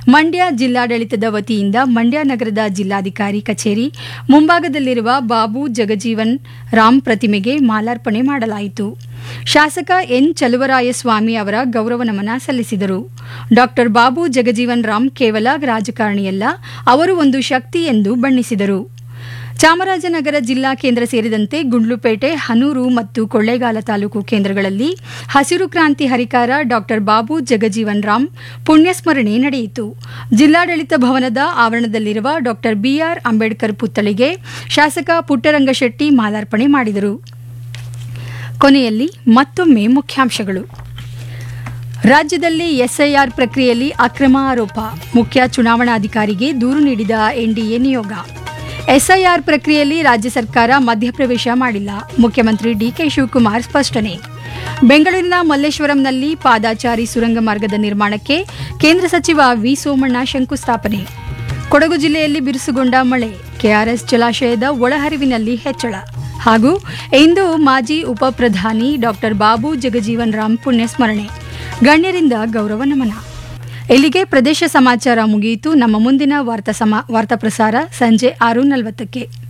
ಮಂಡ್ಯ ಜಿಲ್ಲಾಡಳಿತದ ವತಿಯಿಂದ ಮಂಡ್ಯ ನಗರದ ಜಿಲ್ಲಾಧಿಕಾರಿ ಕಚೇರಿ ಮುಂಭಾಗದಲ್ಲಿರುವ ಬಾಬು ಜಗಜೀವನ್ ರಾಮ್ ಪ್ರತಿಮೆಗೆ ಮಾಲಾರ್ಪಣೆ ಮಾಡಲಾಯಿತು ಶಾಸಕ ಎನ್ ಚಲುವರಾಯಸ್ವಾಮಿ ಅವರ ಗೌರವ ನಮನ ಸಲ್ಲಿಸಿದರು ಡಾಕ್ಟರ್ ಬಾಬು ಜಗಜೀವನ್ ರಾಮ್ ಕೇವಲ ರಾಜಕಾರಣಿಯಲ್ಲ ಅವರು ಒಂದು ಶಕ್ತಿ ಎಂದು ಬಣ್ಣಿಸಿದರು ಚಾಮರಾಜನಗರ ಜಿಲ್ಲಾ ಕೇಂದ್ರ ಸೇರಿದಂತೆ ಗುಂಡ್ಲುಪೇಟೆ ಹನೂರು ಮತ್ತು ಕೊಳ್ಳೇಗಾಲ ತಾಲೂಕು ಕೇಂದ್ರಗಳಲ್ಲಿ ಹಸಿರು ಕ್ರಾಂತಿ ಹರಿಕಾರ ಡಾಕ್ಟರ್ ಬಾಬು ಜಗಜೀವನ್ ರಾಮ್ ಪುಣ್ಯಸ್ಮರಣೆ ನಡೆಯಿತು ಜಿಲ್ಲಾಡಳಿತ ಭವನದ ಆವರಣದಲ್ಲಿರುವ ಡಾಕ್ಟರ್ ಬಿಆರ್ ಅಂಬೇಡ್ಕರ್ ಪುತ್ಥಳಿಗೆ ಶಾಸಕ ಪುಟ್ಟರಂಗಶೆಟ್ಟಿ ಮಾಲಾರ್ಪಣೆ ಮಾಡಿದರು ಕೊನೆಯಲ್ಲಿ ಮತ್ತೊಮ್ಮೆ ಮುಖ್ಯಾಂಶಗಳು ರಾಜ್ಯದಲ್ಲಿ ಎಸ್ಐಆರ್ ಪ್ರಕ್ರಿಯೆಯಲ್ಲಿ ಅಕ್ರಮ ಆರೋಪ ಮುಖ್ಯ ಚುನಾವಣಾಧಿಕಾರಿಗೆ ದೂರು ನೀಡಿದ ಎನ್ಡಿಎ ನಿಯೋಗ ಎಸ್ಐಆರ್ ಪ್ರಕ್ರಿಯೆಯಲ್ಲಿ ರಾಜ್ಯ ಸರ್ಕಾರ ಮಧ್ಯಪ್ರವೇಶ ಮಾಡಿಲ್ಲ ಮುಖ್ಯಮಂತ್ರಿ ಡಿಕೆ ಶಿವಕುಮಾರ್ ಸ್ಪಷ್ಟನೆ ಬೆಂಗಳೂರಿನ ಮಲ್ಲೇಶ್ವರಂನಲ್ಲಿ ಪಾದಾಚಾರಿ ಸುರಂಗ ಮಾರ್ಗದ ನಿರ್ಮಾಣಕ್ಕೆ ಕೇಂದ್ರ ಸಚಿವ ವಿ ಸೋಮಣ್ಣ ಶಂಕುಸ್ಥಾಪನೆ ಕೊಡಗು ಜಿಲ್ಲೆಯಲ್ಲಿ ಬಿರುಸುಗೊಂಡ ಮಳೆ ಕೆಆರ್ಎಸ್ ಜಲಾಶಯದ ಒಳಹರಿವಿನಲ್ಲಿ ಹೆಚ್ಚಳ ಹಾಗೂ ಇಂದು ಮಾಜಿ ಉಪ ಪ್ರಧಾನಿ ಡಾಕ್ಟರ್ ಬಾಬು ಜಗಜೀವನ್ ರಾಮ್ ಪುಣ್ಯಸ್ಮರಣೆ ಗಣ್ಯರಿಂದ ಗೌರವ ನಮನ ಇಲ್ಲಿಗೆ ಪ್ರದೇಶ ಸಮಾಚಾರ ಮುಗಿಯಿತು ನಮ್ಮ ಮುಂದಿನ ವಾರ್ತಾ ಸಮ ವಾರ್ತಾ ಪ್ರಸಾರ ಸಂಜೆ ಆರು ನಲವತ್ತಕ್ಕೆ